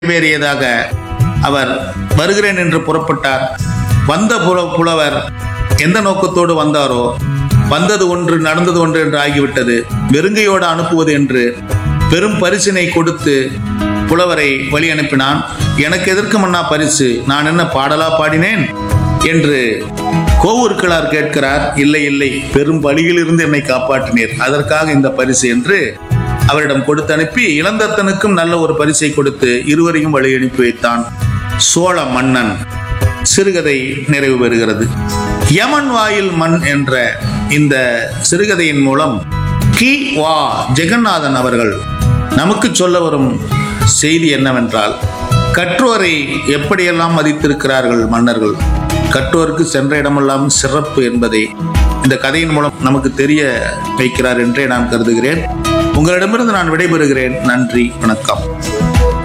நிறைவேறியதாக அவர் வருகிறேன் என்று புறப்பட்டார் வந்த புல புலவர் எந்த நோக்கத்தோடு வந்தாரோ வந்தது ஒன்று நடந்தது ஒன்று என்று ஆகிவிட்டது வெறுங்கையோடு அனுப்புவது என்று பெரும் பரிசினை கொடுத்து புலவரை வழி அனுப்பினான் எனக்கு எதற்கு மன்னா பரிசு நான் என்ன பாடலா பாடினேன் என்று கோவூர்கிழார் கேட்கிறார் இல்லை இல்லை பெரும் பலியிலிருந்து என்னை காப்பாற்றினீர் அதற்காக இந்த பரிசு என்று அவரிடம் கொடுத்து அனுப்பி இளந்தத்தனுக்கும் நல்ல ஒரு பரிசை கொடுத்து இருவரையும் வழி அனுப்பி வைத்தான் சோழ மன்னன் சிறுகதை நிறைவு பெறுகிறது யமன் வாயில் மண் என்ற இந்த சிறுகதையின் மூலம் கி வா ஜெகநாதன் அவர்கள் நமக்கு சொல்ல வரும் செய்தி என்னவென்றால் கற்றோரை எப்படியெல்லாம் மதித்திருக்கிறார்கள் மன்னர்கள் கற்றோருக்கு சென்ற இடமெல்லாம் சிறப்பு என்பதை இந்த கதையின் மூலம் நமக்கு தெரிய வைக்கிறார் என்றே நான் கருதுகிறேன் உங்களிடமிருந்து நான் விடைபெறுகிறேன் நன்றி வணக்கம்